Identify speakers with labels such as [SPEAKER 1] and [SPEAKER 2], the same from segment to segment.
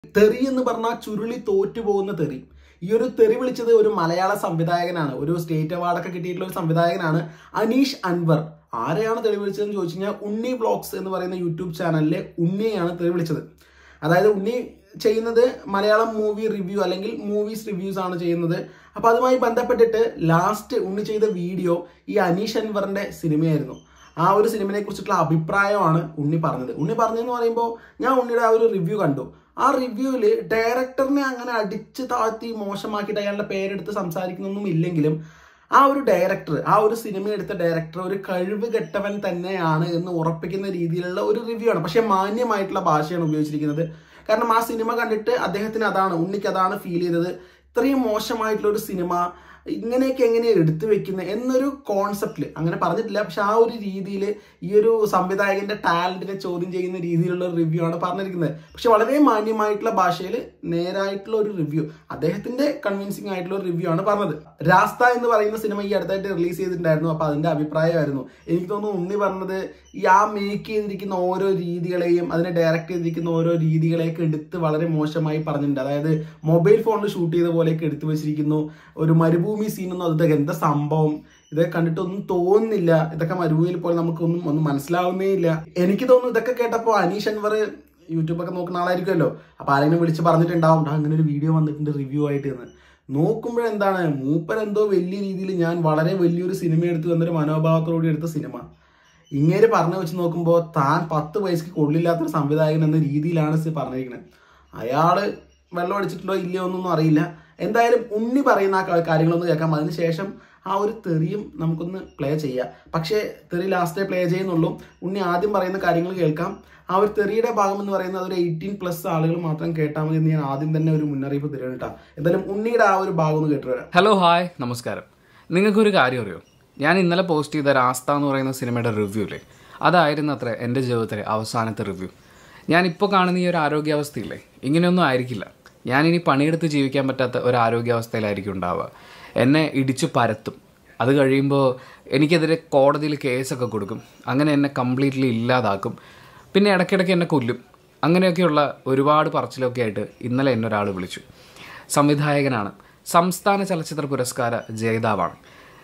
[SPEAKER 1] തെറി എന്ന് പറഞ്ഞാൽ ചുരുളി തോറ്റു പോകുന്ന തെറി ഈ ഒരു തെറി വിളിച്ചത് ഒരു മലയാള സംവിധായകനാണ് ഒരു സ്റ്റേറ്റ് അവാർഡൊക്കെ കിട്ടിയിട്ടുള്ള ഒരു സംവിധായകനാണ് അനീഷ് അൻവർ ആരെയാണ് തെറി വിളിച്ചതെന്ന് ചോദിച്ചു കഴിഞ്ഞാൽ ഉണ്ണി വ്ളോഗ്സ് എന്ന് പറയുന്ന യൂട്യൂബ് ചാനലിലെ ഉണ്ണിയെയാണ് തെറി വിളിച്ചത് അതായത് ഉണ്ണി ചെയ്യുന്നത് മലയാളം മൂവി റിവ്യൂ അല്ലെങ്കിൽ മൂവീസ് റിവ്യൂസ് ആണ് ചെയ്യുന്നത് അപ്പൊ അതുമായി ബന്ധപ്പെട്ടിട്ട് ലാസ്റ്റ് ഉണ്ണി ചെയ്ത വീഡിയോ ഈ അനീഷ് അൻവറിന്റെ സിനിമയായിരുന്നു ആ ഒരു സിനിമയെ കുറിച്ചിട്ടുള്ള അഭിപ്രായമാണ് ഉണ്ണി പറഞ്ഞത് ഉണ്ണി പറഞ്ഞതെന്ന് പറയുമ്പോൾ ഞാൻ ഉണ്ണിയുടെ ആ ഒരു റിവ്യൂ കണ്ടു ആ റിവ്യൂവിൽ ഡയറക്ടറിനെ അങ്ങനെ അടിച്ച് താഴ്ത്തി മോശമാക്കിയിട്ട് അയാളുടെ പേരെടുത്ത് സംസാരിക്കുന്നൊന്നും ഇല്ലെങ്കിലും ആ ഒരു ഡയറക്ടർ ആ ഒരു സിനിമ എടുത്ത ഡയറക്ടർ ഒരു കഴിവ് കെട്ടവൻ തന്നെയാണ് എന്ന് ഉറപ്പിക്കുന്ന രീതിയിലുള്ള ഒരു റിവ്യൂ ആണ് പക്ഷെ മാന്യമായിട്ടുള്ള ഭാഷയാണ് ഉപയോഗിച്ചിരിക്കുന്നത് കാരണം ആ സിനിമ കണ്ടിട്ട് അദ്ദേഹത്തിന് അതാണ് ഉണ്ണിക്ക് അതാണ് ഫീൽ ചെയ്തത് ഇത്രയും മോശമായിട്ടുള്ള ഒരു സിനിമ ഇങ്ങനെയൊക്കെ എങ്ങനെയാണ് എടുത്തു വെക്കുന്നത് എന്നൊരു കോൺസെപ്റ്റിൽ അങ്ങനെ പറഞ്ഞിട്ടില്ല പക്ഷെ ആ ഒരു രീതിയിൽ ഈ ഒരു സംവിധായകന്റെ ടാലന്റിനെ ചോദ്യം ചെയ്യുന്ന രീതിയിലുള്ള ഒരു റിവ്യൂ ആണ് പറഞ്ഞിരിക്കുന്നത് പക്ഷെ വളരെ മാന്യമായിട്ടുള്ള ഭാഷയിൽ നേരായിട്ടുള്ള ഒരു റിവ്യൂ അദ്ദേഹത്തിന്റെ കൺവിൻസിങ് ആയിട്ടുള്ള ഒരു റിവ്യൂ ആണ് പറഞ്ഞത് രാസ്ത എന്ന് പറയുന്ന സിനിമ ഈ അടുത്തായിട്ട് റിലീസ് ചെയ്തിട്ടുണ്ടായിരുന്നു അപ്പൊ അതിന്റെ അഭിപ്രായമായിരുന്നു എനിക്ക് തോന്നുന്നു ഉണ്ണി പറഞ്ഞത് ഈ ആ മേക്ക് ചെയ്തിരിക്കുന്ന ഓരോ രീതികളെയും അതിനെ ഡയറക്റ്റ് ചെയ്തിരിക്കുന്ന ഓരോ രീതികളെയൊക്കെ എടുത്ത് വളരെ മോശമായി പറഞ്ഞിട്ടുണ്ട് അതായത് മൊബൈൽ ഫോണിൽ ഷൂട്ട് ചെയ്ത പോലെയൊക്കെ എടുത്തു വെച്ചിരിക്കുന്നു ഒരു മരുഭൂമി സീനൊന്നും അതൊക്കെ എന്താ സംഭവം ഇതൊക്കെ കണ്ടിട്ടൊന്നും തോന്നുന്നില്ല ഇതൊക്കെ മരുഭൂമിയിൽ പോലെ നമുക്കൊന്നും ഒന്നും മനസ്സിലാവുന്നേ ഇല്ല എനിക്ക് തോന്നുന്നു ഇതൊക്കെ കേട്ടപ്പോൾ അനീഷ് അൻവർ യൂട്യൂബൊക്കെ നോക്കുന്ന ആളായിരിക്കുമല്ലോ അപ്പൊ ആരെങ്കിലും വിളിച്ച് പറഞ്ഞിട്ടുണ്ടാവും "ഡാ, അങ്ങനെ ഒരു വീഡിയോ വന്നിട്ടുണ്ട് റിവ്യൂ ആയിട്ട് എന്ന് നോക്കുമ്പോഴെന്താണ് മൂപ്പർ എന്തോ വലിയ രീതിയിൽ ഞാൻ വളരെ വലിയൊരു സിനിമ എടുത്തു എന്നൊരു മനോഭാവത്തോടെ എടുത്ത സിനിമ ഇങ്ങേര് പറഞ്ഞു വെച്ച് നോക്കുമ്പോൾ താൻ പത്ത് വയസ്സ് കൊള്ളില്ലാത്തൊരു സംവിധായകൻ എന്ന രീതിയിലാണ് ഇത് പറഞ്ഞിരിക്കുന്നത് അയാള് വെള്ളം അടിച്ചിട്ടുണ്ടോ ഇല്ലയോ എന്നൊന്നും അറിയില്ല എന്തായാലും ഉണ്ണി പറയുന്ന ആ ക- കാര്യങ്ങളൊന്ന് കേൾക്കാം അതിനുശേഷം ആ ഒരു തെറിയും നമുക്കൊന്ന് പ്ലേ ചെയ്യാം പക്ഷേ തെറി ലാസ്റ്റേ പ്ലേ ചെയ്യുന്നുള്ളൂ ഉണ്ണി ആദ്യം പറയുന്ന കാര്യങ്ങൾ കേൾക്കാം ആ ഒരു തെറിയുടെ ഭാഗം എന്ന് പറയുന്നത് ഒരു എയ്റ്റീൻ പ്ലസ് ആളുകൾ മാത്രം കേട്ടാൽ മതി എന്ന് ഞാൻ ആദ്യം തന്നെ ഒരു മുന്നറിയിപ്പ് തരുകയാണ് കേട്ടോ എന്തായാലും ഉണ്ണിയുടെ ആ ഒരു ഭാഗം ഒന്ന് കേട്ടു വരാം
[SPEAKER 2] ഹലോ ഹായ് നമസ്കാരം നിങ്ങൾക്കൊരു കാര്യം അറിയോ ഞാൻ ഇന്നലെ പോസ്റ്റ് ചെയ്ത രാസ്ത എന്ന് പറയുന്ന സിനിമയുടെ റിവ്യൂ ഇല്ലേ അതായിരുന്നു അത്ര എൻ്റെ ജീവിതത്തിലെ അവസാനത്തെ റിവ്യൂ ഞാനിപ്പോൾ കാണുന്ന ഈ ഒരു ആരോഗ്യാവസ്ഥയില്ലേ ഇങ്ങനെയൊന്നും ആയിരിക്കില്ല ഞാനിനി പണിയെടുത്ത് ജീവിക്കാൻ പറ്റാത്ത ഒരു ആരോഗ്യാവസ്ഥയിലായിരിക്കും ഉണ്ടാവുക എന്നെ ഇടിച്ചു പരത്തും അത് കഴിയുമ്പോൾ എനിക്കെതിരെ കോടതിയിൽ കേസൊക്കെ കൊടുക്കും അങ്ങനെ എന്നെ കംപ്ലീറ്റ്ലി ഇല്ലാതാക്കും പിന്നെ ഇടയ്ക്കിടയ്ക്ക് എന്നെ കൊല്ലും അങ്ങനെയൊക്കെയുള്ള ഒരുപാട് പറച്ചിലൊക്കെ ആയിട്ട് ഇന്നലെ എന്നെ ഒരാൾ വിളിച്ചു സംവിധായകനാണ് സംസ്ഥാന ചലച്ചിത്ര പുരസ്കാര ജേതാവാണ്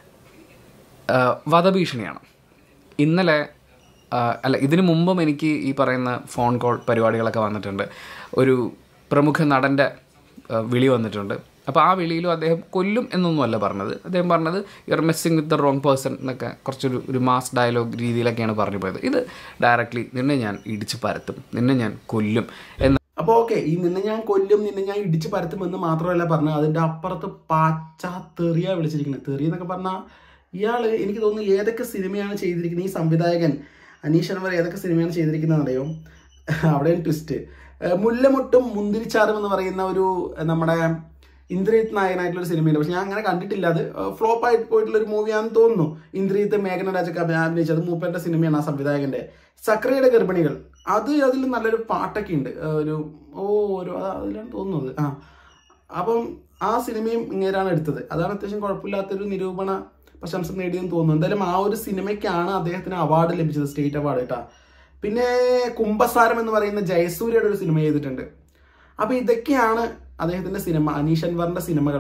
[SPEAKER 2] ആഹ് വധഭീഷണിയാണ് ഇന്നലെ ആഹ് അല്ല ഇതിനു മുമ്പും എനിക്ക് ഈ പറയുന്ന ഫോൺ കോൾ പരിപാടികളൊക്കെ വന്നിട്ടുണ്ട് ഒരു പ്രമുഖ നടൻ്റെ ആഹ് വിളി വന്നിട്ടുണ്ട് അപ്പോൾ ആ വിളിയിലും അദ്ദേഹം കൊല്ലും എന്നൊന്നുമല്ല പറഞ്ഞത് അദ്ദേഹം പറഞ്ഞത് you are messing with the wrong person എന്നൊക്കെ കുറച്ചൊരു ഒരു മാസ് ഡയലോഗ് രീതിയിലൊക്കെയാണ് പറഞ്ഞു പോയത് ഇത് ഡയറക്റ്റ്ലി നിന്നെ ഞാൻ ഇടിച്ച് പരത്തും നിന്നെ ഞാൻ കൊല്ലും എന്ന
[SPEAKER 1] അപ്പൊ ഓക്കെ ഈ നിന്നെ ഞാൻ കൊല്ലും നിന്നെ ഞാൻ ഇടിച്ച് പരത്തുമെന്ന് മാത്രമല്ല പറഞ്ഞത് അതിന്റെ അപ്പുറത്ത് പാച്ചാ തെറിയ വിളിച്ചിരിക്കുന്നത് തെറി എന്നൊക്കെ പറഞ്ഞാൽ ഇയാള് എനിക്ക് തോന്നുന്നു ഏതൊക്കെ സിനിമയാണ് ചെയ്തിരിക്കുന്നത് ഈ സംവിധായകൻ അനീഷ് അൻവർ ഏതൊക്കെ സിനിമയാണ് ചെയ്തിരിക്കുന്നത് അറിയോ അവിടെ ട്വിസ്റ്റ് മുല്ലമുട്ടും മുന്തിരിച്ചാറും എന്ന് പറയുന്ന ഒരു ഏഹ്, നമ്മുടെ ഇന്ദ്രിയത്ത് നായകനായിട്ടുള്ള ഒരു സിനിമയുണ്ട് പക്ഷെ ഞാൻ അങ്ങനെ കണ്ടിട്ടില്ല അത് ഫ്ലോപ്പ് ആയിട്ട് പോയിട്ടുള്ള ഒരു മൂവിയാണെന്ന് തോന്നുന്നു ഇന്ദ്രിയത്ത് മേഘന രാജൊക്കെ അഭി- അഭിനയിച്ചത് മൂപ്പന്റെ സിനിമയാണ് ആ സംവിധായകന്റെ സക്രയുടെ ഗർഭിണികൾ അത് അതിൽ നല്ലൊരു പാട്ടൊക്കെ ഉണ്ട് ഏഹ് ഒരു ഓ ഒരു അത് അതിലാണ് തോന്നുന്നത് ആ അപ്പം ആ സിനിമയും ഇങ്ങനെയാണ് എടുത്തത് അതാണ് അത്യാവശ്യം കുഴപ്പമില്ലാത്തൊരു നിരൂപണ പ്രശംസ നേടിയെന്ന് തോന്നുന്നു എന്തായാലും ആ ഒരു സിനിമയ്ക്കാണ് അദ്ദേഹത്തിന് അവാർഡ് ലഭിച്ചത് സ്റ്റേറ്റ് അവാർഡ് കേട്ടാ പിന്നെ കുംഭസാരം എന്ന് പറയുന്ന ജയസൂര്യയുടെ ഒരു സിനിമ ചെയ്തിട്ടുണ്ട് അപ്പൊ ഇതൊക്കെയാണ് അദ്ദേഹത്തിന്റെ സിനിമ അനീഷ് അൻവറിന്റെ സിനിമകൾ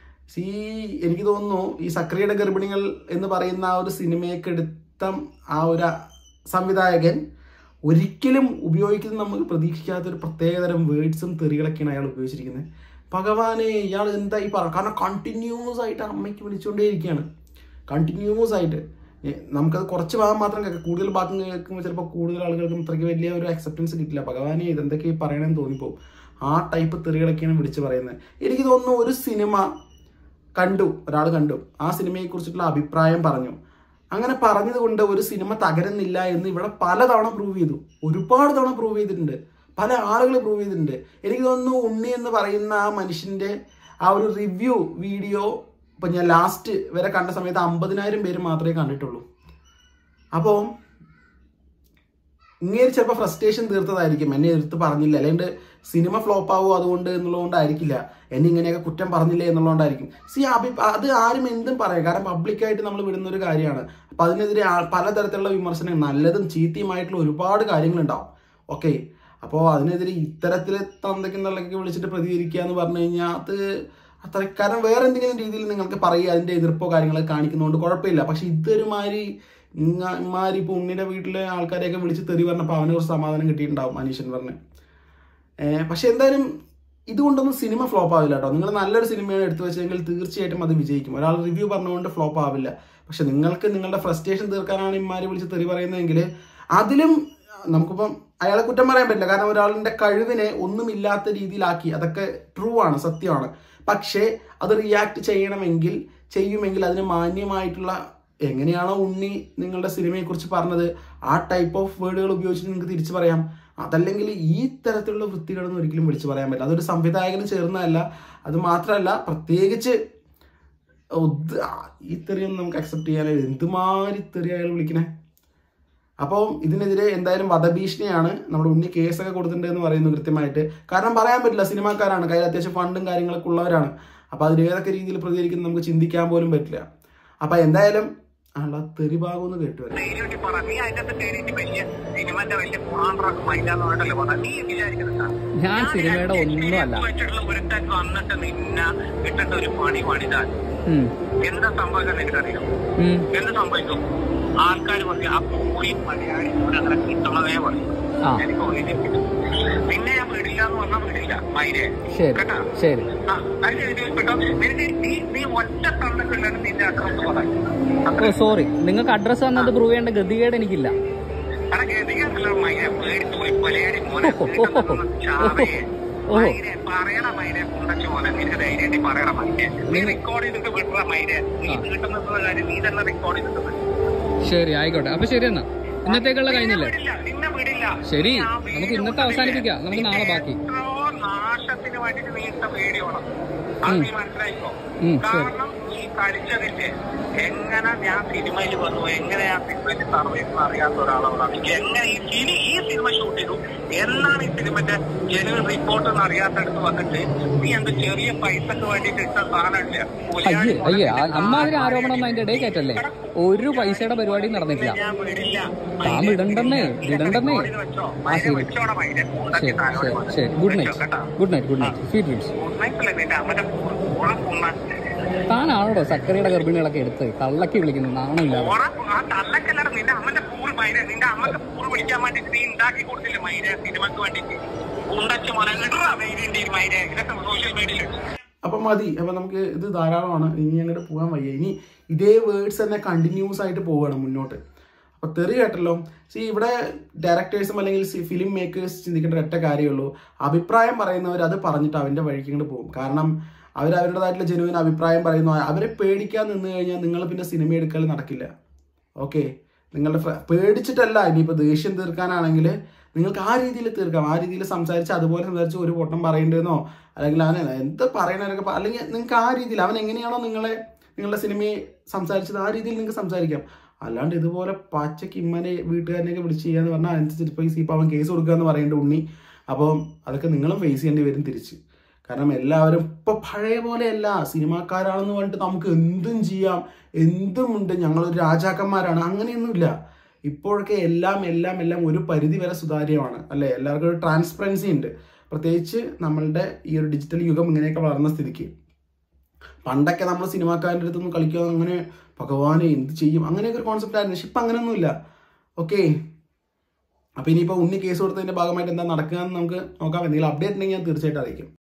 [SPEAKER 1] ഈ എനിക്ക് തോന്നുന്നു ഈ സക്രിയയുടെ ഗർഭിണികൾ എന്ന് പറയുന്ന ആ ഒരു സിനിമയൊക്കെ എടുത്ത ആ ഒരു സംവിധായകൻ ഒരിക്കലും ഉപയോഗിക്കുന്ന നമുക്ക് പ്രതീക്ഷിക്കാത്ത ഒരു പ്രത്യേകതരം വേർഡ്സും തെറികളൊക്കെയാണ് അയാൾ ഉപയോഗിച്ചിരിക്കുന്നത് ഭഗവാനെ ഇയാൾ എന്താ ഈ പറ കാരണം കണ്ടിന്യൂസ് ആയിട്ട് അമ്മയ്ക്ക് വിളിച്ചുകൊണ്ടേയിരിക്കുകയാണ് കണ്ടിന്യൂസ് ആയിട്ട് ഏ, നമുക്കത് കുറച്ച് ഭാഗം മാത്രം കേൾക്കാം കൂടുതൽ ഭാഗം കേൾക്കുമ്പോൾ ചിലപ്പോൾ കൂടുതൽ ആളുകൾക്കും ഇത്രയ്ക്ക് വലിയ ഒരു അക്സെപ്റ്റൻസ് കിട്ടില്ല ഭഗവാനെ ഇതെന്തൊക്കെ ഈ പറയണമെന്ന് തോന്നിപ്പോവും ആ ടൈപ്പ് തെറികളൊക്കെയാണ് വിളിച്ച് പറയുന്നത് എനിക്ക് തോന്നുന്നു ഒരു സിനിമ കണ്ടു ഒരാൾ കണ്ടു ആ സിനിമയെ കുറിച്ചിട്ടുള്ള അഭിപ്രായം പറഞ്ഞു അങ്ങനെ പറഞ്ഞത് കൊണ്ട് ഒരു സിനിമ തകരുന്നില്ല എന്ന് ഇവിടെ പലതവണ പ്രൂവ് ചെയ്തു ഒരുപാട് തവണ പ്രൂവ് ചെയ്തിട്ടുണ്ട് പല ആളുകൾ പ്രൂവ് ചെയ്തിട്ടുണ്ട് എനിക്ക് തോന്നുന്നു ഉണ്ണി എന്ന് പറയുന്ന ആ മനുഷ്യന്റെ ആ ഒരു റിവ്യൂ വീഡിയോ ഇപ്പൊ ഞാൻ ലാസ്റ്റ് വരെ കണ്ട സമയത്ത് അമ്പതിനായിരം പേര് മാത്രമേ കണ്ടിട്ടുള്ളൂ അപ്പോൾ ഇങ്ങനെ ചിലപ്പോൾ ഫ്രസ്ട്രേഷൻ തീർത്തതായിരിക്കും എന്നെ എടുത്ത് പറഞ്ഞില്ല അല്ലെങ്കിൽ സിനിമ ഫ്ലോപ്പ് ആവുമോ അതുകൊണ്ട് എന്നുള്ളതുകൊണ്ടായിരിക്കില്ല എന്നെ ഇങ്ങനെയൊക്കെ കുറ്റം പറഞ്ഞില്ലേ എന്നുള്ളതുകൊണ്ടായിരിക്കും സി അഭി അത് ആരും എന്തും പറയാം കാരണം പബ്ലിക്കായിട്ട് നമ്മൾ വിടുന്ന ഒരു കാര്യമാണ് അപ്പൊ അതിനെതിരെ ആ- പലതരത്തിലുള്ള വിമർശനം നല്ലതും ചീത്തയുമായിട്ടുള്ള ഒരുപാട് കാര്യങ്ങളുണ്ടാവും ഓക്കെ അപ്പോൾ അതിനെതിരെ ഇത്തരത്തിൽ തന്തയ്ക്കും തള്ളയ്ക്ക് വിളിച്ചിട്ട് പ്രതികരിക്കുക എന്ന് പറഞ്ഞു കഴിഞ്ഞാൽ അത് അത്ര കാരണം വേറെ എന്തെങ്കിലും രീതിയിൽ നിങ്ങൾക്ക് പറയുക അതിന്റെ എതിർപ്പോ കാര്യങ്ങളൊക്കെ കാണിക്കുന്നതുകൊണ്ട് കുഴപ്പമില്ല പക്ഷെ ഇതൊരുമാതിരി ഇമാരി ഇപ്പോൾ ഉണ്ണിയുടെ വീട്ടിലെ ആൾക്കാരെയൊക്കെ വിളിച്ച് തെറി പറഞ്ഞപ്പോൾ അവന് കുറച്ച് സമാധാനം കിട്ടിയിട്ടുണ്ടാവും അനീഷൻ പറഞ്ഞ് ഏഹ് പക്ഷെ എന്തായാലും ഇതുകൊണ്ടൊന്നും സിനിമ ഫ്ലോപ്പ് ആവില്ല കേട്ടോ നിങ്ങൾ നല്ലൊരു സിനിമയാണ് എടുത്തു വെച്ചെങ്കിൽ തീർച്ചയായിട്ടും അത് വിജയിക്കും ഒരാൾ റിവ്യൂ പറഞ്ഞുകൊണ്ട് ഫ്ലോപ്പ് ആവില്ല പക്ഷെ നിങ്ങൾക്ക് നിങ്ങളുടെ ഫ്രസ്ട്രേഷൻ തീർക്കാനാണ് ഇമാര് വിളിച്ച് തെറി പറയുന്നതെങ്കിൽ അതിലും നമുക്കിപ്പം അയാളെ കുറ്റം പറയാൻ പറ്റില്ല കാരണം ഒരാളിന്റെ കഴിവിനെ ഒന്നുമില്ലാത്ത രീതിയിലാക്കി അതൊക്കെ ട്രൂ ആണ് സത്യമാണ് പക്ഷേ അത് റിയാക്ട് ചെയ്യണമെങ്കിൽ ചെയ്യുമെങ്കിൽ അതിന് മാന്യമായിട്ടുള്ള എങ്ങനെയാണോ ഉണ്ണി നിങ്ങളുടെ സിനിമയെക്കുറിച്ച് പറഞ്ഞത് ആ ടൈപ്പ് ഓഫ് വേർഡുകൾ ഉപയോഗിച്ചിട്ട് നിങ്ങൾക്ക് തിരിച്ചു പറയാം അതല്ലെങ്കിൽ ഈ തരത്തിലുള്ള വൃത്തികളൊന്നും ഒരിക്കലും വിളിച്ചു പറയാൻ പറ്റില്ല അതൊരു സംവിധായകന് ചേർന്നതല്ല അത് മാത്രമല്ല പ്രത്യേകിച്ച് ഉദ് ഈ തെറിയൊന്നും നമുക്ക് അക്സെപ്റ്റ് ചെയ്യാൻ എന്തുമാതിരി തെറി അയാൾ വിളിക്കണേ അപ്പോൾ ഇതിനെതിരെ എന്തായാലും വധഭീഷണിയാണ് നമ്മുടെ ഉണ്ണി കേസൊക്കെ കൊടുത്തിട്ടുണ്ട് എന്ന് പറയുന്നു കൃത്യമായിട്ട് കാരണം പറയാൻ പറ്റില്ല സിനിമാക്കാരാണ് കയ്യിൽ അത്യാവശ്യം ഫണ്ടും കാര്യങ്ങളൊക്കെ ഉള്ളവരാണ് അപ്പോൾ അതിൽ ഏതൊക്കെ രീതിയിൽ പ്രതികരിക്കുന്നത് നമുക്ക് ചിന്തിക്കാൻ പോലും പറ്റില്ല അപ്പോൾ എന്തായാലും ആളെ തെറി ഭാഗം ഒന്ന് കേട്ടു വരാം
[SPEAKER 3] ധൈര്യമായിട്ട് പറ നീ അതിന്റെ അകത്ത് കയറിയിട്ട് വലിയ സിനിമന്റെ വലിയ പുറാണ്ടറൊക്കെ മൈൻഡാന്ന് പറഞ്ഞിട്ടല്ലേ പറഞ്ഞ നീ വിചാരിക്കുന്നുണ്ടാ
[SPEAKER 2] ഞാൻ സിനിമയുടെ ഒന്നുമല്ല
[SPEAKER 3] വെച്ചിട്ടുള്ള ഒരുത്തൻ വന്നിട്ട് നിന്ന ഇട്ടിട്ട് ഒരു പണി പണിതാൽ
[SPEAKER 2] ഉം,
[SPEAKER 3] എന്താ സംഭവിക്കാൻ നിനക്കറിയാം
[SPEAKER 2] ഉം.
[SPEAKER 3] എന്ത് സംഭവിക്കും ആൾക്കാർ പറയും ആ പോയി മലയാളി ഇവിടെ അങ്ങനെ കിട്ടണതേ പറയും
[SPEAKER 2] ആ
[SPEAKER 3] എനിക്ക് ഒന്നിനും പിന്നെ ഞാൻ വിടില്ല എന്ന് പറഞ്ഞാൽ വിടില്ല മൈരെ
[SPEAKER 2] ശരി
[SPEAKER 3] കേട്ടാ
[SPEAKER 2] ശരി
[SPEAKER 3] ആ, അതിന് ഇത് കേട്ടോ നിനക്ക് നീ നീ ഒറ്റ തന്നിട്ടുള്ളത് നിന്റെ അഡ്രസ് പറയാം
[SPEAKER 2] ഓ സോറി നിങ്ങൾക്ക് അഡ്രസ്സ് തന്നത് പ്രൂവ് ചെയ്യേണ്ട ഗതികേട് എനിക്കില്ല
[SPEAKER 3] അട ഗതികേടല്ല മൈരെ പേടിച്ച് പോയി കൊലയാടി മോനെ
[SPEAKER 2] ഓഹോ,
[SPEAKER 3] വീട്ടിൽ നിന്ന് ചാവേ
[SPEAKER 2] ഓഹോ.
[SPEAKER 3] മൈരെ പറയണ മൈരെ കുണ്ടച്ചു മോനെ നിനക്ക് ധൈര്യമായിട്ട് പറയണ മൈരെ നീ റെക്കോർഡ് ചെയ്തിട്ട് വിടറ മൈരെ നീ വീട്ടിൽ നിന്നുള്ള കാര്യം നീ തന്നെ റെക്കോർഡ് ചെയ്തിട്ട് വിട്.
[SPEAKER 2] ശരി ആയിക്കോട്ടെ അപ്പൊ ശരി എന്നാ ഇന്നത്തേക്കുള്ള കഴിഞ്ഞില്ലേ
[SPEAKER 3] വിടില്ല നിന്നെ വിടില്ല
[SPEAKER 2] ശരി
[SPEAKER 3] നീ ആ
[SPEAKER 2] നമുക്ക്
[SPEAKER 3] വീഡിയോ
[SPEAKER 2] ഇന്നത്തെ അവസാനിപ്പിക്കാം നമുക്ക് നാളെ ബാക്കി
[SPEAKER 3] എത്രയോ നാശത്തിന് വേണ്ടിട്ട് നീ ഇട്ട വീഡിയോ ആണ് അത് നീ മനസ്സിലായിക്കോ
[SPEAKER 2] ഉം, ശരി.
[SPEAKER 3] കാരണം നീ കളിച്ചതിന്റെ എങ്ങനെ ഞാൻ സിനിമയിൽ വന്നു എങ്ങനെ ഞാൻ സിനിമയിൽ സർവീസ് അറിയാത്ത ഒരാളോടാണ് എങ്ങനെ ഈ സിനി ഈ സിനിമ ഷൂട്ട് ചെയ്തു എന്നാണ് ഈ സിനിമന്റെ ജനുവൻ റിപ്പോർട്ട് എന്ന് അറിയാത്തടുത്ത് വന്നിട്ട് നീ എന്ത് ചെറിയ പൈസക്ക് വേണ്ടിട്ട് ഇട്ട സാധനമില്ല
[SPEAKER 2] അയ്യേ അയ്യേ ആ- അമ്മാതിരി ആരോപണം ഒന്നും അതിന്റെ ഇടയിൽ കയറ്റല്ലേ ഒരു പൈസയുടെ പരിപാടി നടന്നിട്ടില്ല
[SPEAKER 3] ഞാൻ വിടില്ല
[SPEAKER 2] താൻ വിടണ്ടെന്നേ വിടണ്ടെന്നേ
[SPEAKER 3] വെച്ചോ
[SPEAKER 2] ആ ശരി
[SPEAKER 3] വെച്ചോടെ മൈരെ
[SPEAKER 2] ശരി ശരി ശരി good night good night good night sweet dreams
[SPEAKER 3] ഉണ്ണായിട്ടില്ല നിന്റെ അമ്മന്റെ ഉണക്കുണ്ണ
[SPEAKER 2] താനാണോടോ സക്കറിയുടെ ഗർഭിണികളൊക്കെ എടുത്ത് കള്ളക്കി വിളിക്കുന്നത് നാണമില്ലാതെ
[SPEAKER 3] ഉറപ്പ് ആ തള്ളക്കല്ലാതെ നിന്റെ അമ്മന്റെ പൂറ് മൈര നിന്റെ അമ്മക്ക് പൂറ് പിടിക്കാൻ വേണ്ടിട്ട് നീ ഉണ്ടാക്കി കൊടുത്തില്ലേ മൈര സിനിമക്ക് വേണ്ടിട്ട് ഉണ്ടച്ച് മോനെ ഇടറ മൈരന്റെ മൈര ഇതൊക്കെ സോഷ്യൽ മീഡിയയിൽ
[SPEAKER 1] അപ്പൊ മതി അപ്പൊ നമുക്ക് ഇത് ധാരാളമാണ് ഇനി അങ്ങോട്ട് പോകാൻ വയ്യ ഇനി ഇതേ വേർഡ്സ് തന്നെ കണ്ടിന്യൂസ് ആയിട്ട് പോവുകയാണ് മുന്നോട്ട് അപ്പൊ തെറി കേട്ടല്ലോ സി ഇവിടെ ഡയറക്ടേഴ്സും അല്ലെങ്കിൽ ഫിലിം മേക്കേഴ്സ് ചിന്തിക്കേണ്ട ഒറ്റ കാര്യമുള്ളൂ അഭിപ്രായം പറയുന്നവർ അത് പറഞ്ഞിട്ട് അവന്റെ വഴിക്ക് ഇങ്ങോട്ട് പോകും കാരണം അവർ അവരുടേതായിട്ടുള്ള ജനുവിന് അഭിപ്രായം പറയുന്നു അവരെ പേടിക്കാൻ നിന്ന് കഴിഞ്ഞാൽ നിങ്ങൾ പിന്നെ സിനിമ എടുക്കൽ നടക്കില്ല ഓക്കെ നിങ്ങളുടെ ഫ്ര- പേടിച്ചിട്ടല്ല ഇനിയിപ്പോൾ ദേഷ്യം തീർക്കാനാണെങ്കിൽ നിങ്ങൾക്ക് ആ രീതിയിൽ തീർക്കാം ആ രീതിയിൽ സംസാരിച്ച് അതുപോലെ സംസാരിച്ച് ഒരു പൊട്ടം പറയണ്ടെന്നോ അല്ലെങ്കിൽ അവനെ എന്ത് പറയണവരൊക്കെ പ- അല്ലെങ്കിൽ നിങ്ങൾക്ക് ആ രീതിയിൽ അവൻ എങ്ങനെയാണോ നിങ്ങളെ നിങ്ങളുടെ സിനിമയെ സംസാരിച്ചത് ആ രീതിയിൽ നിങ്ങൾക്ക് സംസാരിക്കാം അല്ലാണ്ട് ഇതുപോലെ പച്ചയ്ക്ക് ഇമ്മനെ വീട്ടുകാരനെയൊക്കെ വിളിച്ച് ചെയ്യാന്ന് പറഞ്ഞാൽ അനുസരിച്ച് ഇപ്പോൾ ഈ സീപ്പ് അവൻ കേസ് കൊടുക്കുക എന്ന് പറയേണ്ട ഉണ്ണി അപ്പം അതൊക്കെ നിങ്ങളും ഫേസ് ചെയ്യേണ്ടി വരും തിരിച്ച് കാരണം എല്ലാവരും ഇപ്പൊ പഴയ പോലെയല്ല സിനിമാക്കാരാണെന്ന് പറഞ്ഞിട്ട് നമുക്ക് എന്തും ചെയ്യാം എന്തും ഉണ്ട് ഞങ്ങളൊരു രാജാക്കന്മാരാണ് അങ്ങനെയൊന്നുമില്ല ഇപ്പോഴൊക്കെ എല്ലാം എല്ലാം എല്ലാം ഒരു പരിധി വരെ സുതാര്യമാണ് അല്ലെ എല്ലാവർക്കും ഒരു ട്രാൻസ്പെറൻസി ഉണ്ട് പ്രത്യേകിച്ച് നമ്മളുടെ ഈ ഒരു ഡിജിറ്റൽ യുഗം ഇങ്ങനെയൊക്കെ വളർന്ന സ്ഥിതിക്ക് പണ്ടൊക്കെ നമ്മൾ സിനിമാക്കാരുടെ അടുത്തൊന്നും കളിക്കുക അങ്ങനെ ഭഗവാനെ എന്ത് ചെയ്യും അങ്ങനെയൊക്കെ ഒരു കോൺസെപ്റ്റ് ആയിരുന്നു പക്ഷെ ഇപ്പം അങ്ങനെയൊന്നുമില്ല ഓക്കെ അപ്പോൾ ഇനിയിപ്പോൾ ഉണ്ണി കേസ് കൊടുത്തതിൻ്റെ ഭാഗമായിട്ട് എന്താ നടക്കുക എന്ന് നമുക്ക് നോക്കാം എന്തെങ്കിലും അപ്ഡേറ്റ് ഉണ്ടെങ്കിൽ ഞാൻ തീർച്ചയായിട്ടും അറിയിക്കും